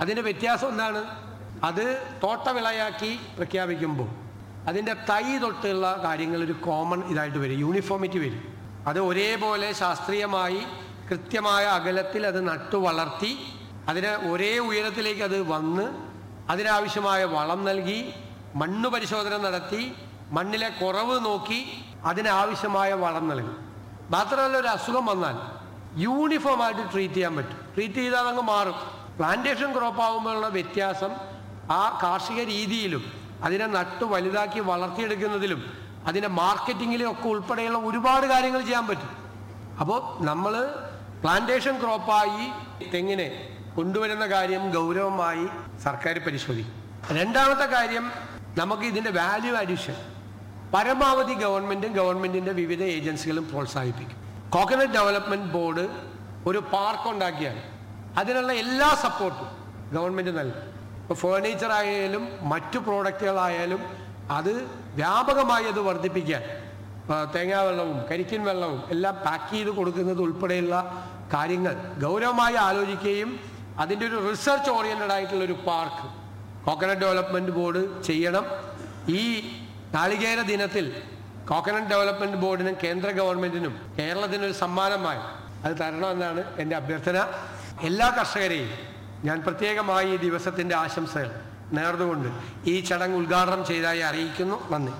അതിൻ്റെ വ്യത്യാസം എന്താണ് അത് തോട്ടവിളയാക്കി പ്രഖ്യാപിക്കുമ്പോൾ അതിൻ്റെ തൈ തൊട്ടുള്ള കാര്യങ്ങൾ ഒരു കോമൺ ഇതായിട്ട് വരും യൂണിഫോമിറ്റി വരും അത് ഒരേപോലെ ശാസ്ത്രീയമായി കൃത്യമായ അകലത്തിൽ അത് നട്ടു വളർത്തി അതിന് ഒരേ ഉയരത്തിലേക്ക് അത് വന്ന് അതിനാവശ്യമായ വളം നൽകി മണ്ണ് പരിശോധന നടത്തി മണ്ണിലെ കുറവ് നോക്കി അതിനാവശ്യമായ വളം നൽകും മാത്രമല്ല ഒരു അസുഖം വന്നാൽ യൂണിഫോം ആയിട്ട് ട്രീറ്റ് ചെയ്യാൻ പറ്റും ട്രീറ്റ് ചെയ്താൽ അങ്ങ് മാറും പ്ലാന്റേഷൻ ക്രോപ്പ് ആകുമ്പോഴുള്ള വ്യത്യാസം ആ കാർഷിക രീതിയിലും അതിനെ നട്ടു വലുതാക്കി വളർത്തിയെടുക്കുന്നതിലും അതിൻ്റെ മാർക്കറ്റിങ്ങിലും ഒക്കെ ഉൾപ്പെടെയുള്ള ഒരുപാട് കാര്യങ്ങൾ ചെയ്യാൻ പറ്റും അപ്പോൾ നമ്മൾ പ്ലാന്റേഷൻ ക്രോപ്പായി തെങ്ങിനെ കൊണ്ടുവരുന്ന കാര്യം ഗൗരവമായി സർക്കാർ പരിശോധിക്കും രണ്ടാമത്തെ കാര്യം നമുക്ക് ഇതിൻ്റെ വാല്യൂ അഡീഷൻ പരമാവധി ഗവൺമെൻറ്റും ഗവൺമെൻറ്റിൻ്റെ വിവിധ ഏജൻസികളും പ്രോത്സാഹിപ്പിക്കും കോക്കനട്ട് ഡെവലപ്മെൻറ്റ് ബോർഡ് ഒരു പാർക്ക് ഉണ്ടാക്കിയാൽ അതിനുള്ള എല്ലാ സപ്പോർട്ടും ഗവൺമെൻറ് നൽകും ഇപ്പോൾ ഫേർണിച്ചർ ആയാലും മറ്റു പ്രോഡക്റ്റുകളായാലും അത് വ്യാപകമായി അത് വർദ്ധിപ്പിക്കാൻ ആ, തേങ്ങാ വെള്ളവും കരിക്കിൻ വെള്ളവും എല്ലാം പാക്ക് ചെയ്ത് കൊടുക്കുന്നത് ഉൾപ്പെടെയുള്ള കാര്യങ്ങൾ ഗൗരവമായി ആലോചിക്കുകയും അതിൻ്റെ ഒരു റിസർച്ച് ഓറിയൻറ്റഡ് ആയിട്ടുള്ള ഒരു പാർക്ക് കോക്കനട്ട് ഡെവലപ്മെൻറ്റ് ബോർഡ് ചെയ്യണം ഈ നാളികേര ദിനത്തിൽ കോക്കനട്ട് ഡെവലപ്മെൻറ്റ് ബോർഡിനും കേന്ദ്ര ഗവൺമെൻറ്റിനും കേരളത്തിനൊരു സമ്മാനമായി അത് തരണമെന്നാണ് എൻ്റെ അഭ്യർത്ഥന എല്ലാ കർഷകരെയും ഞാൻ പ്രത്യേകമായി ഈ ദിവസത്തിൻ്റെ ആശംസകൾ നേർന്നുകൊണ്ട് ഈ ചടങ്ങ് ഉദ്ഘാടനം ചെയ്തതായി അറിയിക്കുന്നു നന്ദി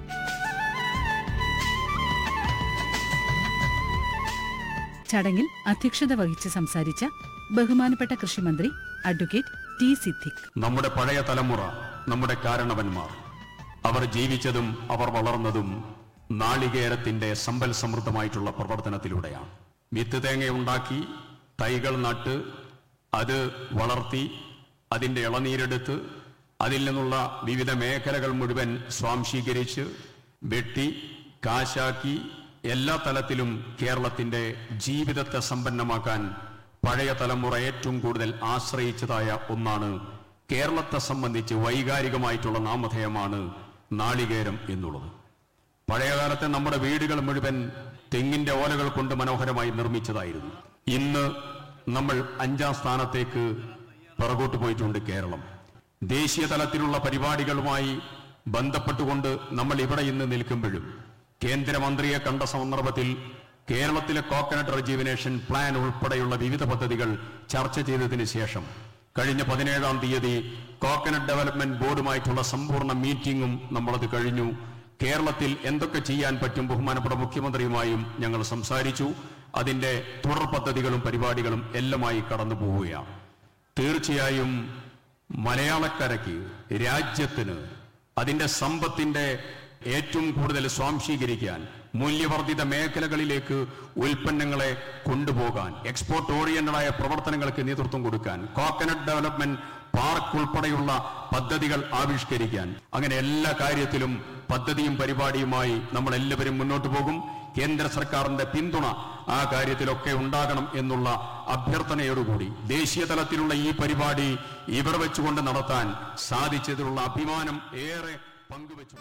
ചടങ്ങിൽ അധ്യക്ഷത വഹിച്ച് സംസാരിച്ച ബഹുമാനപ്പെട്ട കൃഷിമന്ത്രി അഡ്വക്കേറ്റ് ടി സിദ്ദിഖ് നമ്മുടെ പഴയ തലമുറ നമ്മുടെ കാരണവന്മാർ അവർ ജീവിച്ചതും അവർ വളർന്നതും നാളികേരത്തിന്റെ സമ്പൽ സമൃദ്ധമായിട്ടുള്ള പ്രവർത്തനത്തിലൂടെയാണ് വിത്ത് തേങ്ങയുണ്ടാക്കി തൈകൾ നട്ട് അത് വളർത്തി അതിൻ്റെ ഇളനീരെടുത്ത് അതിൽ നിന്നുള്ള വിവിധ മേഖലകൾ മുഴുവൻ സ്വാംശീകരിച്ച് വെട്ടി കാശാക്കി എല്ലാ തലത്തിലും കേരളത്തിന്റെ ജീവിതത്തെ സമ്പന്നമാക്കാൻ പഴയ തലമുറ ഏറ്റവും കൂടുതൽ ആശ്രയിച്ചതായ ഒന്നാണ് കേരളത്തെ സംബന്ധിച്ച് വൈകാരികമായിട്ടുള്ള നാമധേയമാണ് നാളികേരം എന്നുള്ളത് പഴയകാലത്തെ നമ്മുടെ വീടുകൾ മുഴുവൻ തെങ്ങിന്റെ ഓലകൾ കൊണ്ട് മനോഹരമായി നിർമ്മിച്ചതായിരുന്നു ഇന്ന് നമ്മൾ അഞ്ചാം സ്ഥാനത്തേക്ക് പിറകോട്ട് പോയിട്ടുണ്ട് കേരളം ദേശീയ തലത്തിലുള്ള പരിപാടികളുമായി ബന്ധപ്പെട്ടുകൊണ്ട് നമ്മൾ ഇവിടെ ഇന്ന് നിൽക്കുമ്പോഴും കേന്ദ്രമന്ത്രിയെ കണ്ട സന്ദർഭത്തിൽ കേരളത്തിലെ കോക്കനട്ട് റെജീവിനേഷൻ പ്ലാൻ ഉൾപ്പെടെയുള്ള വിവിധ പദ്ധതികൾ ചർച്ച ചെയ്തതിന് ശേഷം കഴിഞ്ഞ പതിനേഴാം തീയതി കോക്കനട്ട് ഡെവലപ്മെന്റ് ബോർഡുമായിട്ടുള്ള സമ്പൂർണ്ണ മീറ്റിംഗും നമ്മളത് കഴിഞ്ഞു കേരളത്തിൽ എന്തൊക്കെ ചെയ്യാൻ പറ്റും ബഹുമാനപ്പെട്ട മുഖ്യമന്ത്രിയുമായും ഞങ്ങൾ സംസാരിച്ചു അതിന്റെ തുടർ പദ്ധതികളും പരിപാടികളും എല്ലാമായി കടന്നു പോവുകയാണ് തീർച്ചയായും മലയാളക്കരയ്ക്ക് രാജ്യത്തിന് അതിന്റെ സമ്പത്തിന്റെ ഏറ്റവും കൂടുതൽ സ്വാംശീകരിക്കാൻ മൂല്യവർദ്ധിത മേഖലകളിലേക്ക് ഉൽപ്പന്നങ്ങളെ കൊണ്ടുപോകാൻ എക്സ്പോർട്ട് ഓറിയന്റഡായ പ്രവർത്തനങ്ങൾക്ക് നേതൃത്വം കൊടുക്കാൻ കോക്കനട്ട് ഡെവലപ്മെന്റ് പാർക്ക് ഉൾപ്പെടെയുള്ള പദ്ധതികൾ ആവിഷ്കരിക്കാൻ അങ്ങനെ എല്ലാ കാര്യത്തിലും പദ്ധതിയും പരിപാടിയുമായി നമ്മൾ എല്ലാവരും മുന്നോട്ട് പോകും കേന്ദ്ര സർക്കാരിന്റെ പിന്തുണ ആ കാര്യത്തിലൊക്കെ ഉണ്ടാകണം എന്നുള്ള അഭ്യർത്ഥനയോടുകൂടി ദേശീയ തലത്തിലുള്ള ഈ പരിപാടി ഇവിടെ വെച്ചുകൊണ്ട് നടത്താൻ സാധിച്ചതിലുള്ള അഭിമാനം ഏറെ പങ്കുവച്ചു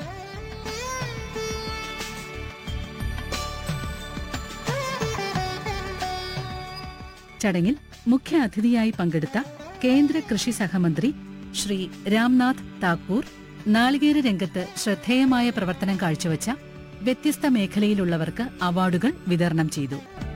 ചടങ്ങിൽ മുഖ്യ അതിഥിയായി പങ്കെടുത്ത കേന്ദ്ര കൃഷി സഹമന്ത്രി ശ്രീ രാംനാഥ് താക്കൂർ നാളികേര രംഗത്ത് ശ്രദ്ധേയമായ പ്രവർത്തനം കാഴ്ചവച്ച വ്യത്യസ്ത മേഖലയിലുള്ളവർക്ക് അവാർഡുകൾ വിതരണം ചെയ്തു